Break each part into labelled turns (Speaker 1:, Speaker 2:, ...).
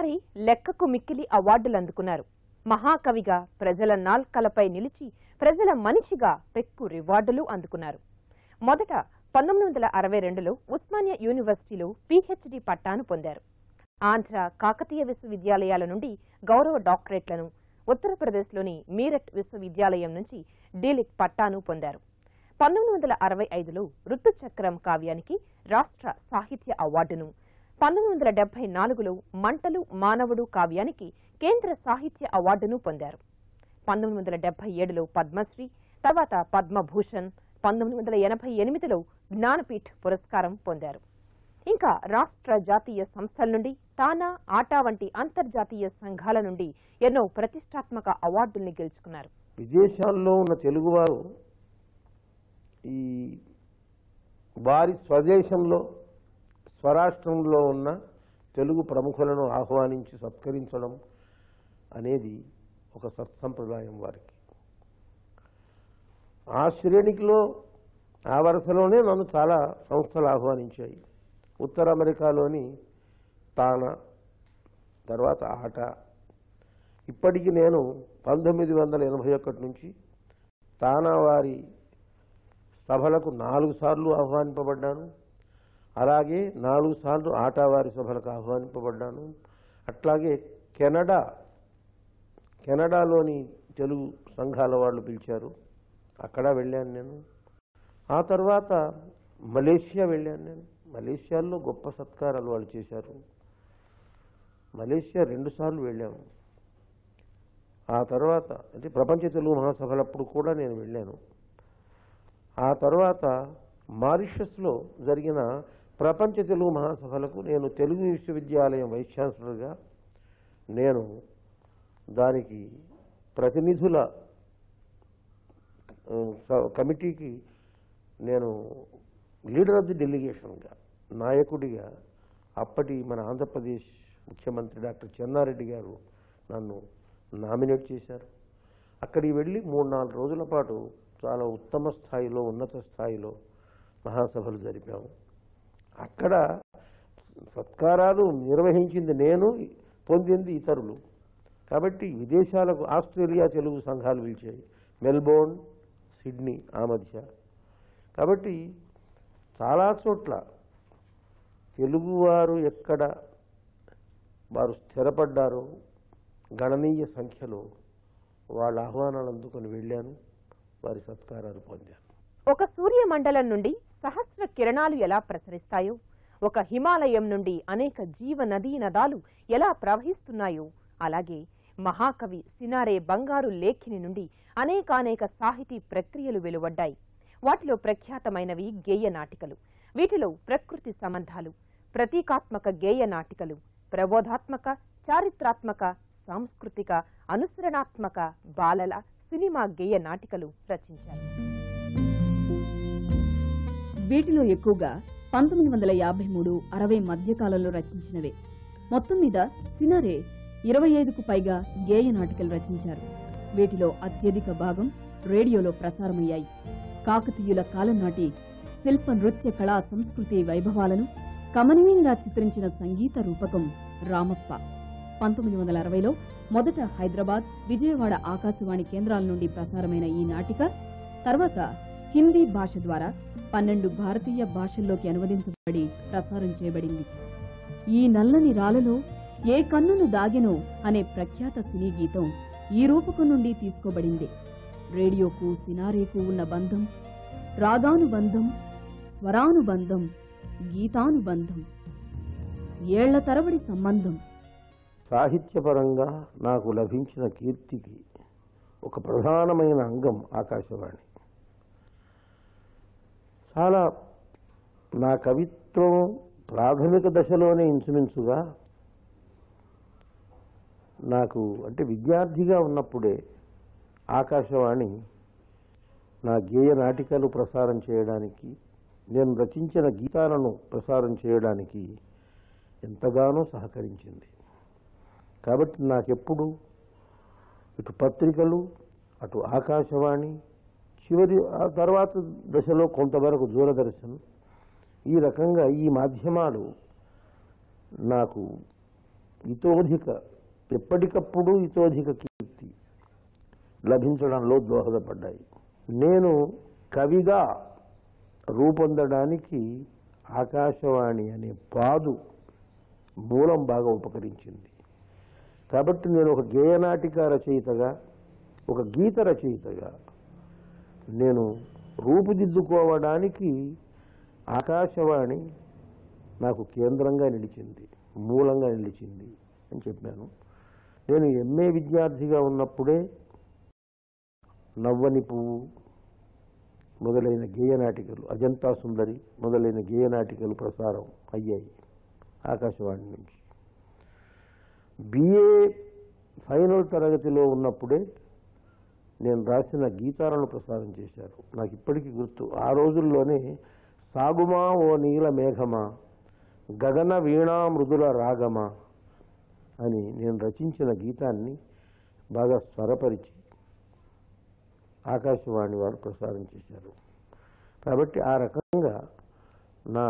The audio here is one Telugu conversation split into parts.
Speaker 1: ఈసారి లెక్కకు మిక్కిలి అవార్డులు అందుకున్నారు మహాకవిగా ప్రజల నాల్కలపై నిలిచి ప్రజల మనిషిగా పెక్కు రివార్డులు అందుకున్నారు మొదట పంతొమ్మిది వందల అరవై రెండులో ఉస్మానియా యూనివర్సిటీలో పీహెచ్డీ పట్టాను పొందారు ఆంధ్ర కాకతీయ విశ్వవిద్యాలయాల నుండి గౌరవ డాక్టరేట్లను ఉత్తరప్రదేశ్లోని మీరట్ విశ్వవిద్యాలయం నుంచి డీలిట్ పట్టాను పొందారు పంతొమ్మిది వందల అరవై ఐదులో ఋతుచక్రం కావ్యానికి రాష్ట్ర సాహిత్య అవార్డును పంతొమ్మిది వందల డెబ్బై నాలుగులో మంటలు మానవుడు కావ్యానికి కేంద్ర సాహిత్య అవార్డును పొందారు పంతొమ్మిది వందల డెబ్బై ఏడులో పద్మశ్రీ తర్వాత పద్మభూషణ్ పంతొమ్మిది వందల ఎనభై ఎనిమిదిలో జ్ఞానపీఠ్ పురస్కారం పొందారు ఇంకా రాష్ట్ర జాతీయ సంస్థల నుండి తానా ఆటా వంటి అంతర్జాతీయ సంఘాల నుండి ఎన్నో ప్రతిష్టాత్మక అవార్డుల్ని గెలుచుకున్నారు
Speaker 2: విదేశాల్లో ఉన్న తెలుగువారు ఈ వారి స్వదేశంలో స్వరాష్ట్రంలో ఉన్న తెలుగు ప్రముఖులను ఆహ్వానించి సత్కరించడం అనేది ఒక సత్సంప్రదాయం వారికి ఆ శ్రేణికిలో ఆ వరుసలోనే నన్ను చాలా సంస్థలు ఆహ్వానించాయి ఉత్తర అమెరికాలోని తానా తర్వాత ఆట ఇప్పటికి నేను పంతొమ్మిది వందల ఎనభై ఒకటి నుంచి తానా వారి సభలకు నాలుగు సార్లు ఆహ్వానింపబడ్డాను అలాగే నాలుగు సార్లు ఆటవారి సభలకు ఆహ్వానింపబడ్డాను అట్లాగే కెనడా కెనడాలోని తెలుగు సంఘాల వాళ్ళు పిలిచారు అక్కడ వెళ్ళాను నేను ఆ తర్వాత మలేషియా వెళ్ళాను నేను మలేషియాలో గొప్ప సత్కారాలు వాళ్ళు చేశారు మలేషియా రెండుసార్లు వెళ్ళాము ఆ తర్వాత అంటే ప్రపంచ తెలుగు మహాసభలప్పుడు కూడా నేను వెళ్ళాను ఆ తర్వాత మారిషస్లో జరిగిన ప్రపంచ తెలుగు మహాసభలకు నేను తెలుగు విశ్వవిద్యాలయం వైస్ ఛాన్సలర్గా నేను దానికి ప్రతినిధుల ఆ, స- కమిటీకి నేను లీడర్ ఆఫ్ ది డెలిగేషన్గా నాయకుడిగా అప్పటి మన ఆంధ్రప్రదేశ్ ముఖ్యమంత్రి డాక్టర్ చెన్నారెడ్డి గారు నన్ను నామినేట్ చేశారు అక్కడికి వెళ్ళి మూడు నాలుగు రోజుల పాటు చాలా ఉత్తమ స్థాయిలో ఉన్నత స్థాయిలో మహాసభలు జరిపాము అక్కడ సత్కారాలు నిర్వహించింది నేను పొందింది ఇతరులు కాబట్టి విదేశాలకు ఆస్ట్రేలియా తెలుగు సంఘాలు పిలిచాయి మెల్బోర్న్ సిడ్నీ ఆ మధ్య కాబట్టి చాలా చోట్ల తెలుగువారు ఎక్కడ వారు స్థిరపడ్డారో గణనీయ సంఖ్యలో వాళ్ళ ఆహ్వానాలు అందుకొని వెళ్ళాను వారి సత్కారాలు పొందాను
Speaker 1: ఒక సూర్యమండలం నుండి సహస్ర కిరణాలు ఎలా ప్రసరిస్తాయో ఒక హిమాలయం నుండి అనేక జీవ నదీ నదాలు ఎలా ప్రవహిస్తున్నాయో అలాగే మహాకవి సినారే బంగారు లేఖిని నుండి అనేకానేక సాహితీ ప్రక్రియలు వెలువడ్డాయి వాటిలో ప్రఖ్యాతమైనవి గేయ నాటికలు వీటిలో ప్రకృతి సంబంధాలు ప్రతీకాత్మక గేయ నాటికలు ప్రబోధాత్మక చారిత్రాత్మక సాంస్కృతిక అనుసరణాత్మక బాలల సినిమా గేయ నాటికలు రచించారు
Speaker 3: వీటిలో ఎక్కువగా పంతొమ్మిది వందల యాభై మూడు అరవై మధ్యకాలంలో రచించినవే మొత్తం మీద సినారే ఇరవై ఐదుకు పైగా గేయ నాటికలు రచించారు వీటిలో అత్యధిక భాగం రేడియోలో ప్రసారమయ్యాయి కాకతీయుల కాలం నాటి శిల్ప నృత్య కళా సంస్కృతి వైభవాలను కమనీయంగా చిత్రించిన సంగీత రూపకం రామప్ప పంతొమ్మిది వందల అరవైలో మొదట హైదరాబాద్ విజయవాడ ఆకాశవాణి కేంద్రాల నుండి ప్రసారమైన ఈ నాటిక తర్వాత హిందీ భాష ద్వారా పన్నెండు భారతీయ భాషల్లోకి అనువదించబడి ప్రసారం చేయబడింది ఈ నల్లని రాలలో ఏ కన్నును దాగెనో అనే ప్రఖ్యాత సినీ గీతం ఈ రూపకం నుండి తీసుకోబడింది రేడియోకు సినారేకు ఉన్న బంధం రాగానుబంధం స్వరానుబంధం గీతానుబంధం ఏళ్ల తరబడి సంబంధం
Speaker 2: సాహిత్యపరంగా నాకు లభించిన కీర్తికి ఒక ప్రధానమైన అంగం ఆకాశవాణి చాలా నా కవిత్వం ప్రాథమిక దశలోనే ఇంచుమించుగా నాకు అంటే విద్యార్థిగా ఉన్నప్పుడే ఆకాశవాణి నా గేయ నాటికలు ప్రసారం చేయడానికి నేను రచించిన గీతాలను ప్రసారం చేయడానికి ఎంతగానో సహకరించింది కాబట్టి నాకెప్పుడు ఇటు పత్రికలు అటు ఆకాశవాణి చివరి ఆ తర్వాత దశలో కొంతవరకు దూరదర్శన్ ఈ రకంగా ఈ మాధ్యమాలు నాకు ఇతోధిక ఎప్పటికప్పుడు ఇతోధిక కీర్తి లభించడంలో దోహదపడ్డాయి నేను కవిగా రూపొందడానికి ఆకాశవాణి అనే పాదు మూలం బాగా ఉపకరించింది కాబట్టి నేను ఒక గేయనాటిక రచయితగా ఒక గీత రచయితగా నేను రూపుదిద్దుకోవడానికి ఆకాశవాణి నాకు కేంద్రంగా నిలిచింది మూలంగా నిలిచింది అని చెప్పాను నేను ఎంఏ విద్యార్థిగా ఉన్నప్పుడే నవ్వని పువ్వు మొదలైన గేయనాటికలు అజంతా సుందరి మొదలైన గేయనాటికలు ప్రసారం అయ్యాయి ఆకాశవాణి నుంచి బిఏ ఫైనల్ తరగతిలో ఉన్నప్పుడే నేను రాసిన గీతాలను ప్రసారం చేశారు నాకు ఇప్పటికీ గుర్తు ఆ రోజుల్లోనే సాగుమా ఓ నీల మేఘమా గగన వీణా మృదుల రాగమా అని నేను రచించిన గీతాన్ని బాగా స్వరపరిచి ఆకాశవాణి వారు ప్రసారం చేశారు కాబట్టి ఆ రకంగా నా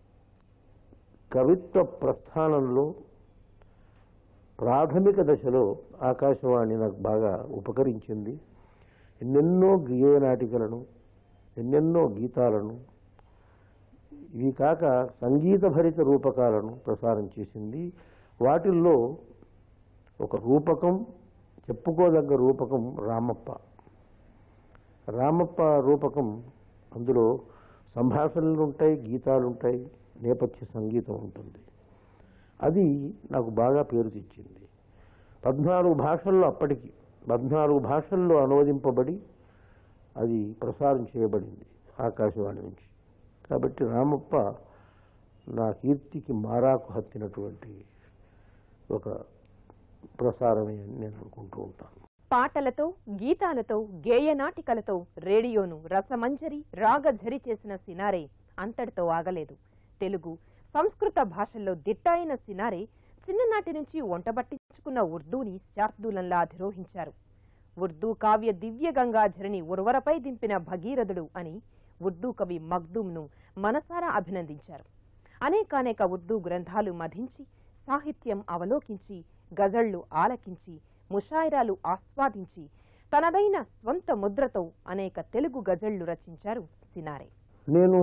Speaker 2: కవిత్వ ప్రస్థానంలో ప్రాథమిక దశలో ఆకాశవాణి నాకు బాగా ఉపకరించింది ఎన్నెన్నో గేయ నాటికలను ఎన్నెన్నో గీతాలను ఇవి కాక సంగీత భరిత రూపకాలను ప్రసారం చేసింది వాటిల్లో ఒక రూపకం చెప్పుకోదగ్గ రూపకం రామప్ప రామప్ప రూపకం అందులో సంభాషణలు ఉంటాయి గీతాలు ఉంటాయి నేపథ్య సంగీతం ఉంటుంది అది నాకు బాగా పేరు తెచ్చింది పద్నాలుగు భాషల్లో అప్పటికి పద్నాలుగు భాషల్లో అనువదింపబడి అది ప్రసారం చేయబడింది ఆకాశవాణి నుంచి కాబట్టి రామప్ప నా కీర్తికి మారాకు హత్తినటువంటి ఒక ప్రసారమే అని నేను అనుకుంటూ ఉంటాను
Speaker 1: పాటలతో గీతాలతో గేయనాటికలతో రేడియోను రసమంజరి రాగఝరి చేసిన సినారే అంతటితో ఆగలేదు తెలుగు సంస్కృత భాషల్లో దిట్ట అయిన సినారే చిన్ననాటి నుంచి వంటబట్టించుకున్న ఉర్దూని శార్దూలంలా అధిరోహించారు ఉర్దూ కావ్య దివ్య గంగాధరిని ఉర్వరపై దింపిన భగీరథుడు అని ఉర్దూ కవి మగ్దూంను మనసారా అభినందించారు అనేకానేక ఉర్దూ గ్రంథాలు మధించి సాహిత్యం అవలోకించి గజళ్లు ఆలకించి ముషాయిరాలు ఆస్వాదించి తనదైన స్వంత ముద్రతో అనేక తెలుగు గజళ్లు రచించారు సినారే
Speaker 2: నేను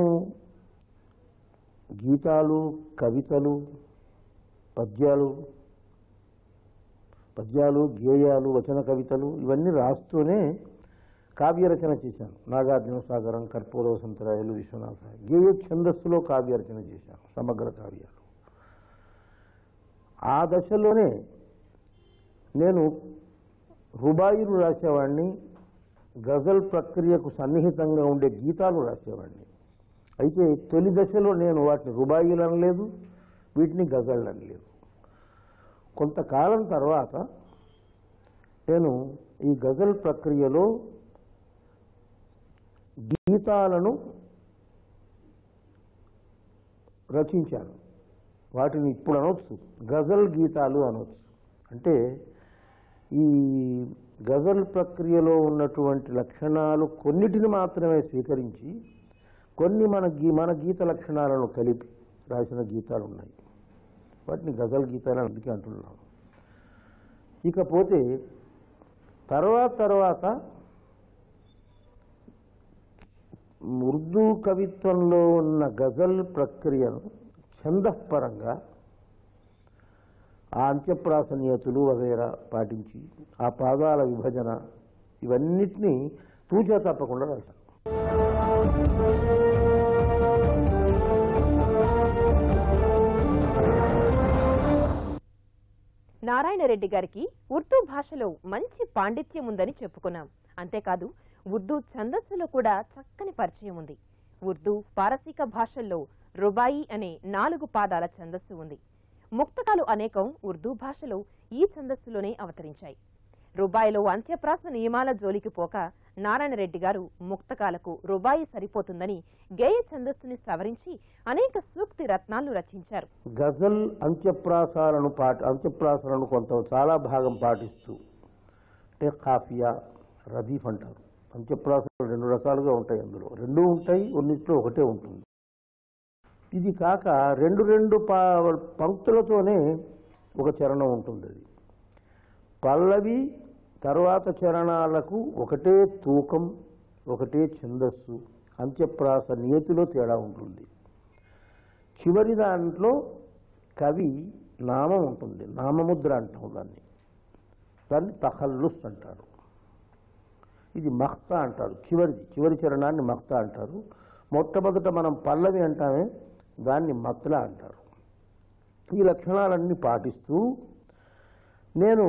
Speaker 2: గీతాలు కవితలు పద్యాలు పద్యాలు గేయాలు వచన కవితలు ఇవన్నీ రాస్తూనే కావ్యరచన చేశాను నాగార్జున సాగరం కర్పూర వసంతరాయలు విశ్వనాథ గేయ ఛందస్సులో కావ్యరచన చేశాను సమగ్ర కావ్యాలు ఆ దశలోనే నేను రుబాయిలు రాసేవాడిని గజల్ ప్రక్రియకు సన్నిహితంగా ఉండే గీతాలు రాసేవాడిని అయితే తొలి దశలో నేను వాటిని రుబాయిలు అనలేదు వీటిని గజళ్ళు అనలేదు కొంతకాలం తర్వాత నేను ఈ గజల్ ప్రక్రియలో గీతాలను రచించాను వాటిని ఇప్పుడు అనొచ్చు గజల్ గీతాలు అనొచ్చు అంటే ఈ గజల్ ప్రక్రియలో ఉన్నటువంటి లక్షణాలు కొన్నిటిని మాత్రమే స్వీకరించి కొన్ని మన గీ మన గీత లక్షణాలను కలిపి రాసిన గీతాలు ఉన్నాయి వాటిని గజల్ గీతాలు అని అందుకే అంటున్నాను ఇకపోతే తర్వాత తర్వాత ఉర్దూ కవిత్వంలో ఉన్న గజల్ ప్రక్రియను ఛందపరంగా ఆ అంత్యప్రాసనీయతులు వగైరా పాటించి ఆ పాదాల విభజన ఇవన్నిటినీ తూచా తప్పకుండా రాశాను
Speaker 1: నారాయణరెడ్డి గారికి ఉర్దూ భాషలో మంచి పాండిత్యం ఉందని చెప్పుకున్నాం అంతేకాదు ఉర్దూ ఛందస్సులో కూడా చక్కని పరిచయం ఉంది ఉర్దూ పారసీక భాషల్లో రుబాయి అనే నాలుగు పాదాల ఛందస్సు ఉంది ముక్తకాలు అనేకం ఉర్దూ భాషలో ఈ ఛందస్సులోనే అవతరించాయి రుబాయిలో అంత్యప్రాస నియమాల జోలికి పోక నారాయణరెడ్డి గారు ముక్తకాలకు రుబాయి సరిపోతుందని గేయ ఛందస్సుని సవరించి అనేక సూక్తి రత్నాలు రచించారు
Speaker 2: గజల్ అంత్యప్రాసాలను పాటి అంత్యప్రాసాలను కొంత చాలా భాగం పాటిస్తూ అంటే కాఫియా రదీఫ్ అంటారు అంత్యప్రాసాలు రెండు రకాలుగా ఉంటాయి అందులో రెండు ఉంటాయి కొన్నిట్లో ఒకటే ఉంటుంది ఇది కాక రెండు రెండు పా పంక్తులతోనే ఒక చరణం ఉంటుంది అది పల్లవి తర్వాత చరణాలకు ఒకటే తూకం ఒకటే ఛందస్సు అంత్యప్రాస నియతిలో తేడా ఉంటుంది చివరి దాంట్లో కవి నామం ఉంటుంది నామముద్ర అంటాం దాన్ని దాన్ని తహల్లుస్ అంటారు ఇది మఖ్త అంటారు చివరిది చివరి చరణాన్ని మఖ్త అంటారు మొట్టమొదట మనం పల్లవి అంటామే దాన్ని మత్ల అంటారు ఈ లక్షణాలన్నీ పాటిస్తూ నేను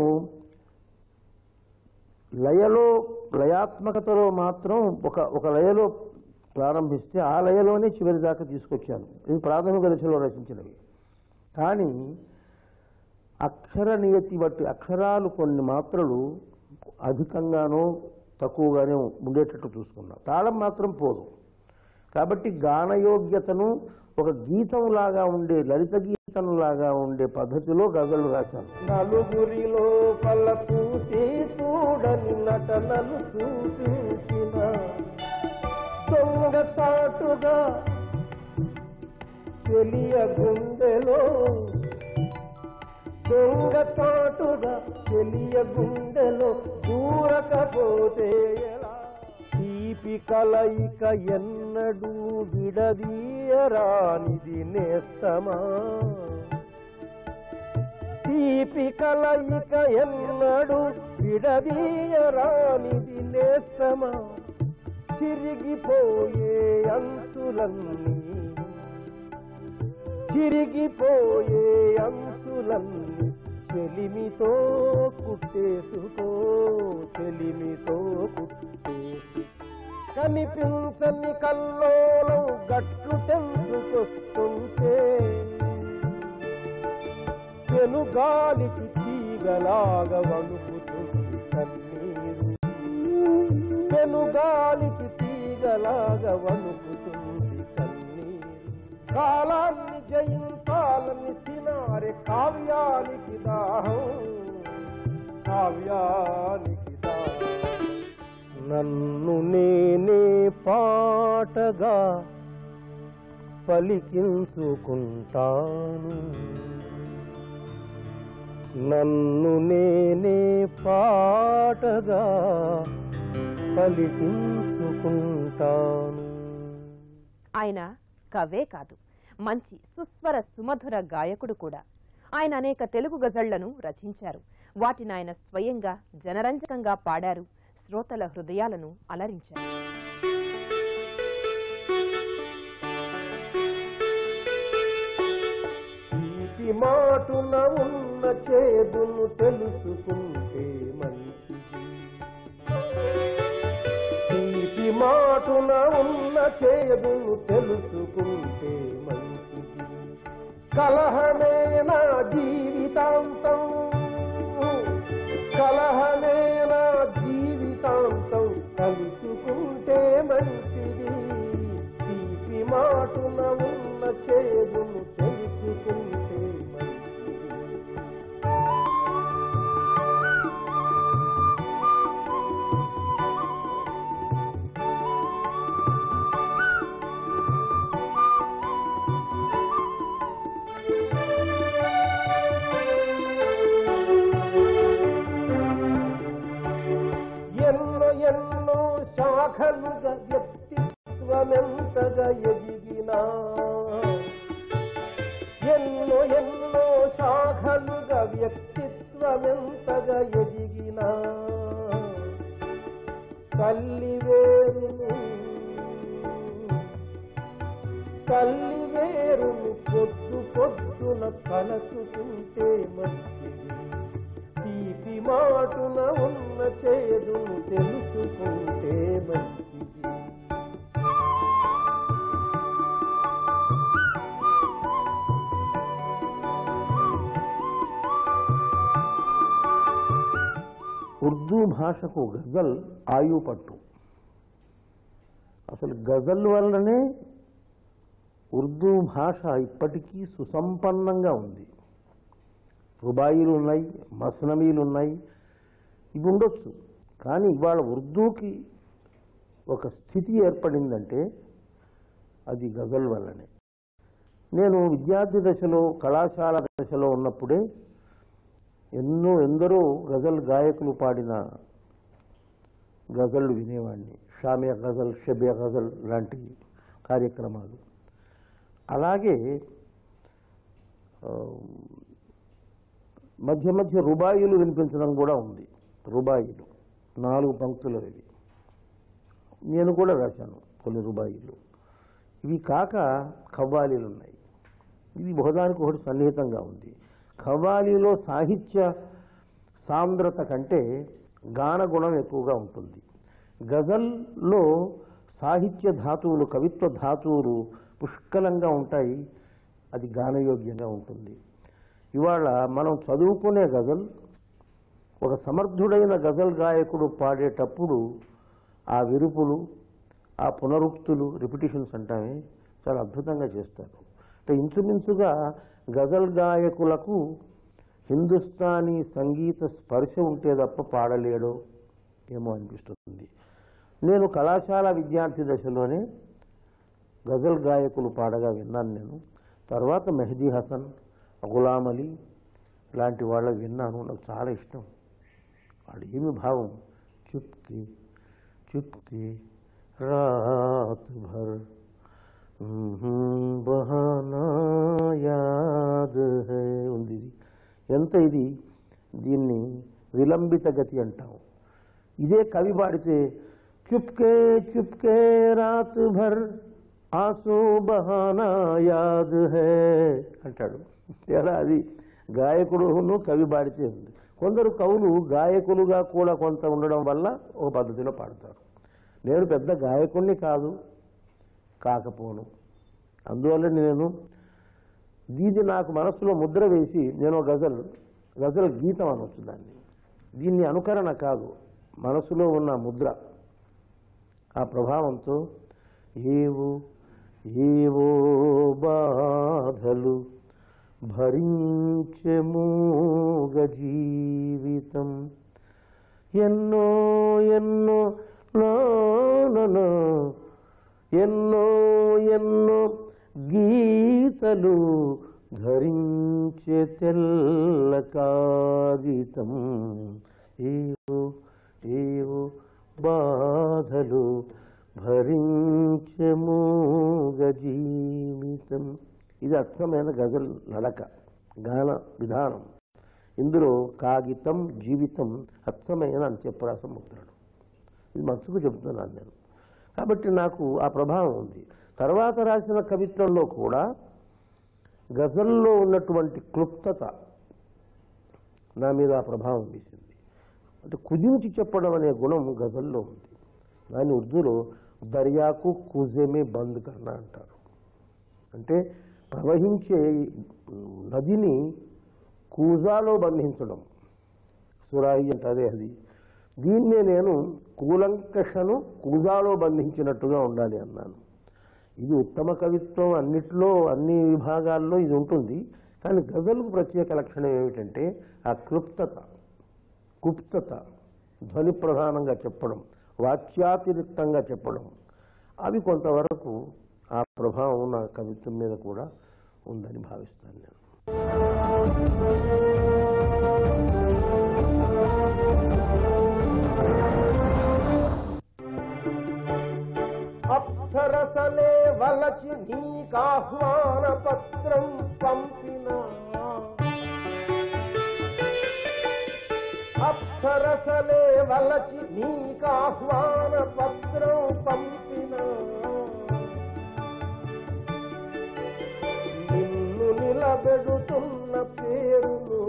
Speaker 2: లయలో లయాత్మకతలో మాత్రం ఒక ఒక లయలో ప్రారంభిస్తే ఆ లయలోనే చివరి దాకా తీసుకొచ్చాను ఇది ప్రాథమిక దశలో రచించినవి కానీ అక్షర నియతి బట్టి అక్షరాలు కొన్ని మాత్రలు అధికంగానో తక్కువగానే ఉండేటట్టు చూసుకున్నా తాళం మాత్రం పోదు కాబట్టి గానయోగ్యతను ఒక గీతంలాగా ఉండే లలిత గీతంలాగా ఉండే పద్ధతిలో గజలు రాశాను
Speaker 4: నలుగురిలో పల్ల చూసి చూడని నటనలు చూపించిన దొంగ చాటుగా చెలియ గుండెలో దొంగ చాటుగా చెలియ గుండెలో దూరకపోతే ఎలా తీపి కలయిక ఎన్నడూ విడదీయరానిది నేస్తమా తీపి కలయిక ఎన్నడు విడదీయరానిది నేస్తమా చిరిగిపోయే అంచులన్నీ చిరిగిపోయే అంచులన్నీ చెలిమితో కుట్టేసుకో చెలిమితో కుట్టేసు కనిపించని కల్లోలం గట్లు తెంచుకొస్తుంటే పెను గాలికి తీగలాగా వణుకుతుంది కన్నీరు పెను గాలికి తీగలాగా వణుకుతుంది కన్నీరు కాలాన్ని జయించాలని సినారే కావ్యానికి దాహం కావ్యానికి దాహం నన్ను నేనే పాటగా పలికించుకుంటాను నన్ను నేనే పాటగా పలికించుకుంటాను
Speaker 1: ఆయన కవే కాదు మంచి సుస్వర సుమధుర గాయకుడు కూడా ఆయన అనేక తెలుగు గజళ్లను రచించారు వాటిని ఆయన స్వయంగా జనరంజకంగా పాడారు శ్రోతల హృదయాలను అలరించారు
Speaker 4: తీపి మాటున ఉన్న చేదును తెలుసుకుంటే మంచిది తీపి మాటున ఉన్న చేదును తెలుసుకుంటే మంచిది కలహమే నా జీవితాంతం కలహమే నా జీవితాంతం కలుసుకుంటే మంచిది తీపి మాటున ఉన్న చేదును తెలుసుకుంటే మంచిది ఎన్నో ఎన్నో శాఖలుగా వ్యక్తిత్వమెంతగా ఎదిగినా ఎన్నో ఎన్నో శాఖలుగా వ్యక్తిత్వమెంతగా ఎదిగినా తల్లి వేరును తల్లి వేరును పొద్దు పొద్దున తలచుకుంటే మంచిది తీపి మాటున ఉన్న చేదును తెలుసుకుంటే మంచిది
Speaker 2: ఉర్దూ భాషకు గజల్ ఆయు పట్టు అసలు గజల్ వల్లనే ఉర్దూ భాష ఇప్పటికీ సుసంపన్నంగా ఉంది రుబాయిలు ఉన్నాయి మస్నవీలు ఉన్నాయి ఇవి ఉండొచ్చు కానీ ఇవాళ ఉర్దూకి ఒక స్థితి ఏర్పడిందంటే అది గజల్ వల్లనే నేను విద్యార్థి దశలో కళాశాల దశలో ఉన్నప్పుడే ఎన్నో ఎందరో గజల్ గాయకులు పాడిన గజళ్ళు వినేవాడిని షామియా గజల్ షబియా గజల్ లాంటి కార్యక్రమాలు అలాగే ఆ, మధ్య మధ్య రుబాయిలు వినిపించడం కూడా ఉంది రుబాయిలు నాలుగు పంక్తులు ఇవి నేను కూడా రాశాను కొన్ని రుబాయిలు ఇవి కాక ఖవ్వాలీలు ఉన్నాయి ఇది ఒకదానికి ఒకటి సన్నిహితంగా ఉంది ఖవ్వాలీలో సాహిత్య సాంద్రత కంటే గాన గుణం ఎక్కువగా ఉంటుంది గజల్లో సాహిత్య ధాతువులు కవిత్వ ధాతువులు పుష్కలంగా ఉంటాయి అది గానయోగ్యంగా ఉంటుంది ఇవాళ మనం చదువుకునే గజల్ ఒక సమర్థుడైన గజల్ గాయకుడు పాడేటప్పుడు ఆ విరుపులు ఆ పునరుక్తులు రిపిటిషన్స్ అంటామే చాలా అద్భుతంగా చేస్తారు అంటే ఇంచుమించుగా గజల్ గాయకులకు హిందుస్థానీ సంగీత స్పర్శ ఉంటే తప్ప పాడలేడో ఏమో అనిపిస్తుంది నేను కళాశాల విద్యార్థి దశలోనే గజల్ గాయకులు పాడగా విన్నాను నేను తర్వాత మెహదీ హసన్ గులాం అలీ లాంటి వాళ్ళ విన్నాను నాకు చాలా ఇష్టం వాడు ఏమి భావం చుప్కి చుప్కి రాత్ భర్ బహానా యాద్ హై ఉంది ఇది ఎంత ఇది దీన్ని విలంబిత గతి అంటాం ఇదే కవి పాడితే చుప్కే చుప్కే రాత్ భర్ ఆసో బహానా యాద్ హే అంటాడు ఎలా అది గాయకుడును కవి పాడితే ఉంది కొందరు కవులు గాయకులుగా కూడా కొంత ఉండడం వల్ల ఒక పద్ధతిలో పాడతారు నేను పెద్ద గాయకుడిని కాదు కాకపోను అందువల్ల నేను దీన్ని నాకు మనసులో ముద్ర వేసి నేను ఒక గజల్ గజల్ గీతం అనొచ్చు దాన్ని దీన్ని అనుకరణ కాదు మనసులో ఉన్న ముద్ర ఆ ప్రభావంతో ఏవో ఏవో బాధలు భరించమూగ జీవితం ఎన్నో ఎన్నో నానో ఎన్నో ఎన్నో గీతలు ధరించే తెల్ల కాగితం ఏవో ఏవో బాధలు భరించమూగ జీవితం ఇది అచ్చమైన గజల్ నడక గాన విధానం ఇందులో కాగితం జీవితం అచ్చమైన అంత్యప్రాసం ముద్రడు ఇది మనసుకు చెబుతున్నాను నేను కాబట్టి నాకు ఆ ప్రభావం ఉంది తర్వాత రాసిన కవిత్వంలో కూడా గజల్లో ఉన్నటువంటి క్లుప్తత నా మీద ఆ ప్రభావం వేసింది అంటే కుదించి చెప్పడం అనే గుణం గజల్లో ఉంది దాన్ని ఉర్దూలో దర్యాకు కుజేమే బంద్ కర్ణ అంటారు అంటే ప్రవహించే నదిని కూజాలో బంధించడం సురాయి అంటే అదే అది దీన్నే నేను కూలంకషను కూజాలో బంధించినట్టుగా ఉండాలి అన్నాను ఇది ఉత్తమ కవిత్వం అన్నిట్లో అన్ని విభాగాల్లో ఇది ఉంటుంది కానీ గజల్కు ప్రత్యేక లక్షణం ఏమిటంటే ఆ క్లుప్తత కుప్తత ధ్వని ప్రధానంగా చెప్పడం వాచ్యాతిరిక్తంగా చెప్పడం అవి కొంతవరకు ఆ ప్రభావం నా కవిత్వం మీద కూడా ఉందని భావిస్తాను నేను
Speaker 4: అప్సరసలే వలచి నీకాహ్వాన పత్రం పంపిన అప్సరసలే వలచి నీకాహ్వాన పత్రం పంపిన నిన్ను నిలబెడుతున్న పేరును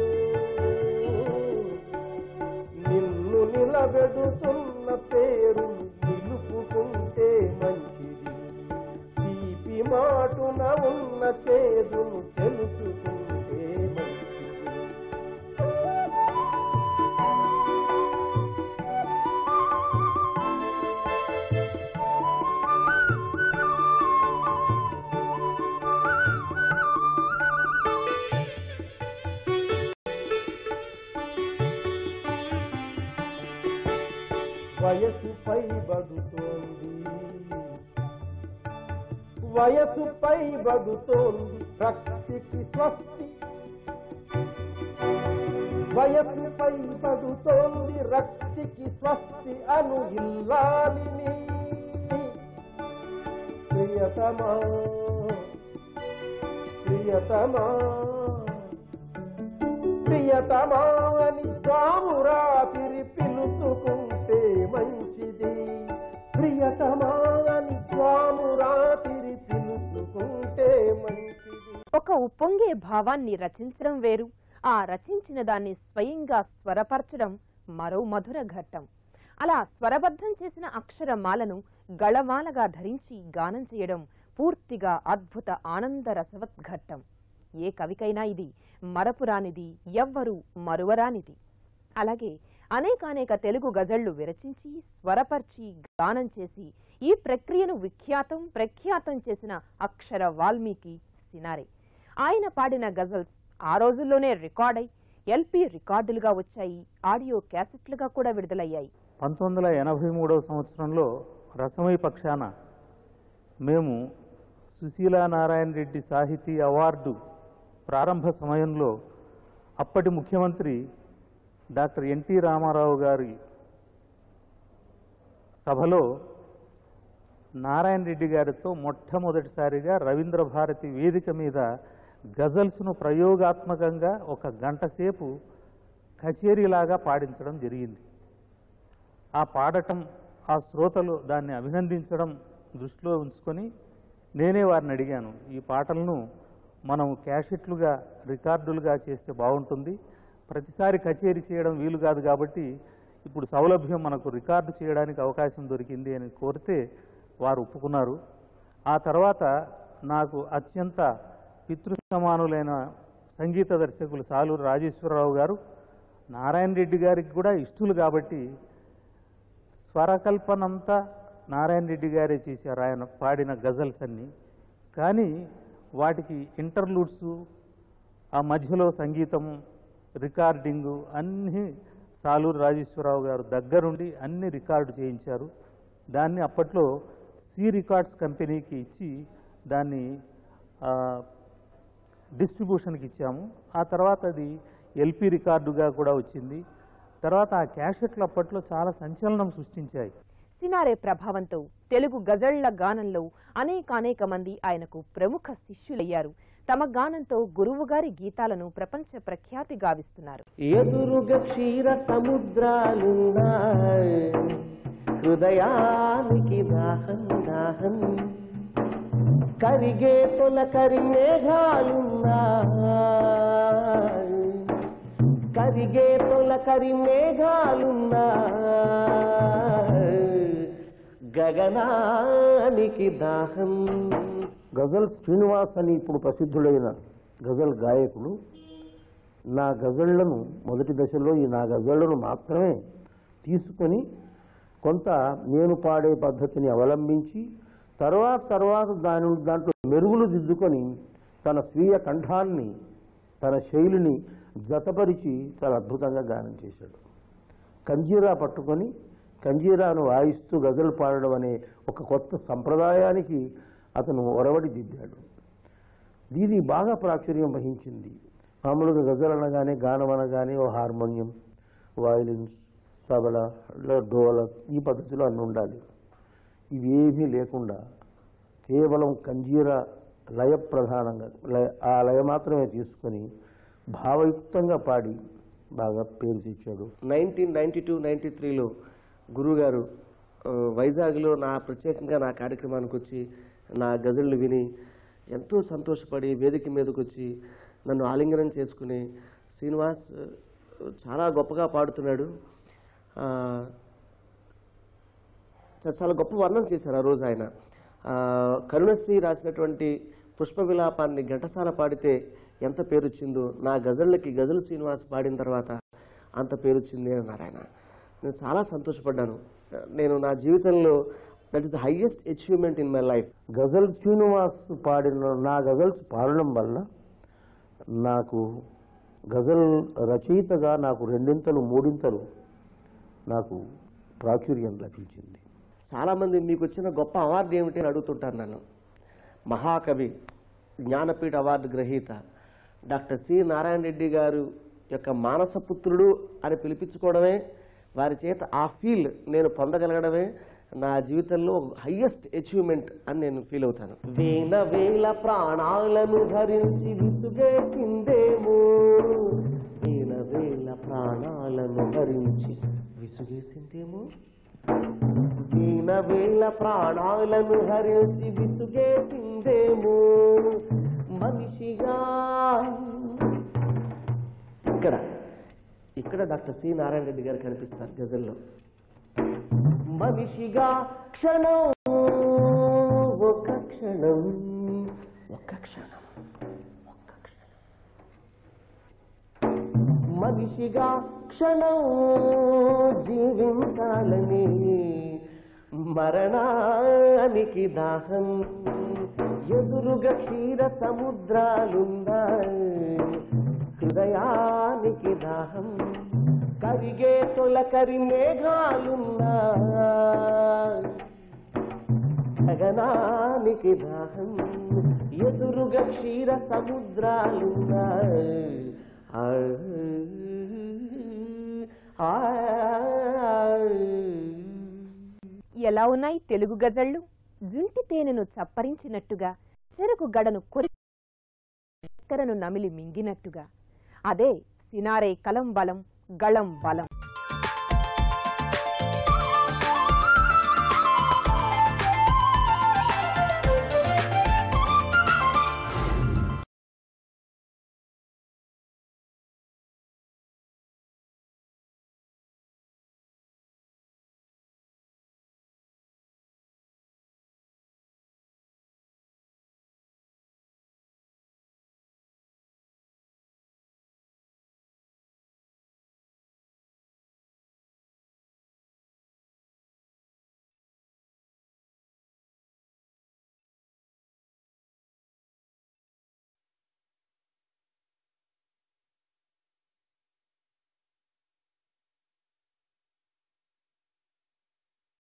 Speaker 4: నిన్ను నిలబెడుతున్న పేరు నిలుపుకుంటే మంచిది తీపి మాటున ఉన్న చేదును తెలుసుకుంటే మంచిది వయసు పైబడుతోంది వయసు పైబడుతోంది ప్రకృతికి స్వస్తి వయసుపై పడుతోంది రక్తికి స్వస్తి అను ఇల్లాలిని ప్రియతమా ప్రియతమా ప్రియతమా అని స్వామురాతిరి పిలుచుకుంటే మంచిది ప్రియతమా అని స్వామురాతిరి పిలుచుకుంటే మంచిది
Speaker 1: ఒక ఉప్పొంగే భావాన్ని రచించడం వేరు ఆ రచించిన దాన్ని స్వయంగా స్వరపరచడం మరో మధుర ఘట్టం అలా స్వరబద్ధం చేసిన అక్షరమాలను గళమాలగా ధరించి గానం చేయడం పూర్తిగా అద్భుత ఆనంద రసవద్ఘట్టం ఏ కవికైనా ఇది మరపురానిది ఎవ్వరూ మరువరానిది అలాగే అనేకానేక తెలుగు గజళ్లు విరచించి స్వరపర్చి గానం చేసి ఈ ప్రక్రియను విఖ్యాతం ప్రఖ్యాతం చేసిన అక్షర వాల్మీకి సినారే ఆయన పాడిన గజల్స్ ఆ రోజుల్లోనే రికార్డై ఎల్పి రికార్డులుగా వచ్చాయి ఆడియో క్యాసెట్లుగా కూడా విడుదలయ్యాయి
Speaker 5: పంతొమ్మిది వందల ఎనభై మూడవ సంవత్సరంలో రసమై పక్షాన మేము సుశీలా నారాయణ రెడ్డి సాహితీ అవార్డు ప్రారంభ సమయంలో అప్పటి ముఖ్యమంత్రి డాక్టర్ ఎన్టీ రామారావు గారి సభలో నారాయణ రెడ్డి గారితో మొట్టమొదటిసారిగా రవీంద్ర భారతి వేదిక మీద గజల్స్ను ప్రయోగాత్మకంగా ఒక గంట సేపు కచేరీలాగా పాడించడం జరిగింది ఆ పాడటం ఆ శ్రోతలు దాన్ని అభినందించడం దృష్టిలో ఉంచుకొని నేనే వారిని అడిగాను ఈ పాటలను మనం క్యాసెట్లుగా రికార్డులుగా చేస్తే బాగుంటుంది ప్రతిసారి కచేరీ చేయడం వీలు కాదు కాబట్టి ఇప్పుడు సౌలభ్యం మనకు రికార్డు చేయడానికి అవకాశం దొరికింది అని కోరితే వారు ఒప్పుకున్నారు ఆ తర్వాత నాకు అత్యంత పితృ సమానులైన సంగీత దర్శకులు సాలూరు రాజేశ్వరరావు గారు నారాయణ రెడ్డి గారికి కూడా ఇష్టలు కాబట్టి స్వరకల్పనంతా నారాయణ రెడ్డి గారే చేశారు ఆయన పాడిన గజల్స్ అన్నీ కానీ వాటికి ఇంటర్లూడ్స్ ఆ మధ్యలో సంగీతం రికార్డింగు అన్నీ సాలూరు రాజేశ్వరరావు గారు దగ్గరుండి అన్ని రికార్డు చేయించారు దాన్ని అప్పట్లో సి రికార్డ్స్ కంపెనీకి ఇచ్చి దాన్ని ఆ, డిస్ట్రిబ్యూషన్కి ఇచ్చాము ఆ తర్వాత అది ఎల్పి రికార్డుగా కూడా వచ్చింది తర్వాత ఆ క్యాసెట్లు అప్పట్లో చాలా సంచలనం సృష్టించాయి
Speaker 1: సినారే ప్రభావంతో తెలుగు గజళ్ల గానంలో అనేకానేక మంది ఆయనకు ప్రముఖ శిష్యులయ్యారు తమ గానంతో గురువుగారి గీతాలను ప్రపంచ ప్రఖ్యాతి గావిస్తున్నారు
Speaker 4: ఎదురుగా క్షీర సముద్రాలున్నాయి హృదయానికి దాహం దాహం కరిగే తొలకరి మేఘాలున్నాయి కరిగే తొలకరి మేఘాలున్నాయి గగనానికి దాహం
Speaker 2: గజల్ శ్రీనివాస్ అని ఇప్పుడు ప్రసిద్ధుడైన గజల్ గాయకుడు నా గజళ్లను మొదటి దశలో ఈ నా గజళ్లను మాత్రమే తీసుకొని కొంత నేను పాడే పద్ధతిని అవలంబించి తర్వాత తర్వాత దాని దాంట్లో మెరుగులు దిద్దుకొని తన స్వీయ కంఠాన్ని తన శైలిని జతపరిచి చాలా అద్భుతంగా గానం చేశాడు కంజీరా పట్టుకొని కంజీరాను వాయిస్తూ గజలు పాడడం అనే ఒక కొత్త సంప్రదాయానికి అతను ఒరవడి దిద్దాడు దీని బాగా ప్రాచుర్యం వహించింది మామూలుగా గజల్ అనగానే గానం అనగానే ఓ హార్మోనియం వయలిన్స్ తబల డోలక్ ఈ పద్ధతిలో అన్ని ఉండాలి ఇవేమీ లేకుండా కేవలం కంజీరా లయ ప్రధానంగా లయ ఆ లయ మాత్రమే తీసుకొని భావయుక్తంగా పాడి బాగా పేరు తెచ్చాడు
Speaker 4: నైన్టీన్ నైన్టీ టూ నైన్టీ త్రీలో గురువుగారు ఆ, వైజాగ్లో నా ప్రత్యేకంగా నా కార్యక్రమానికి వచ్చి నా గజళ్ళు విని ఎంతో సంతోషపడి వేదిక మీదకి వచ్చి నన్ను ఆలింగనం చేసుకుని శ్రీనివాస్ ఆ, చాలా గొప్పగా పాడుతున్నాడు ఆ, చా- చాలా గొప్ప వర్ణన చేశారు ఆ రోజు ఆయన ఆ, కరుణశ్రీ రాసినటువంటి పుష్ప విలాపాన్ని ఘంటసాల పాడితే ఎంత పేరు వచ్చిందో నా గజళ్ళకి గజల్ శ్రీనివాస్ పాడిన తర్వాత అంత పేరు వచ్చింది అన్నారు ఆయన నేను చాలా సంతోషపడ్డాను నేను నా జీవితంలో that is the highest achievement in my life
Speaker 2: Ghazal Srinivas పాడిన నా గజల్స్ పాడడం వల్ల నాకు గజల్ రచయితగా నాకు రెండింతలు మూడింతలు నాకు ప్రాచుర్యం లభించింది
Speaker 4: చాలామంది మీకు వచ్చిన గొప్ప అవార్డు ఏమిటి అని అడుగుతుంటాను నన్ను మహాకవి జ్ఞానపీఠ అవార్డు గ్రహీత డాక్టర్ సి నారాయణ రెడ్డి గారు యొక్క మానసపుత్రుడు అని పిలిపించుకోవడమే వారి చేత ఆ ఫీల్ నేను పొందగలగడమే నా జీవితంలో హయ్యెస్ట్ అచీవ్మెంట్ అని నేను ఫీల్ అవుతాను వేల వేల ప్రాణాలను భరించి విసుగేసిందేమో వేల వేల ప్రాణాలను భరించి విసుగేసిందేమో దీన వేల ప్రాణాలను హరించి విసుగేసిందేమో మనిషిగా ఇక్కడ ఇక్కడ డాక్టర్ సి నారాయణ రెడ్డి గారు కనిపిస్తారు గజల్లో మనిషిగా క్షణం ఒక క్షణం ఒక క్షణం ఒక్క క్షణం మనిషిగా క్షణం జీవించాలని మరణానికి దాహం ఎదురుగా క్షీర సముద్రాలుందా హృదయానికి దాహం కరిగే తొలకరి మేఘాలున్నా గగనానికి దాహం ఎదురుగా క్షీర సముద్రాలున్నా ఆ, ఆ,
Speaker 1: ఎలా ఉన్నాయి తెలుగు గజళ్ళు జుంటి తేనెను చప్పరించినట్టుగా చెరుకు గడను కొరి చక్కెరను నమిలి మింగినట్టుగా అదే సినారే కలం బలం గళం బలం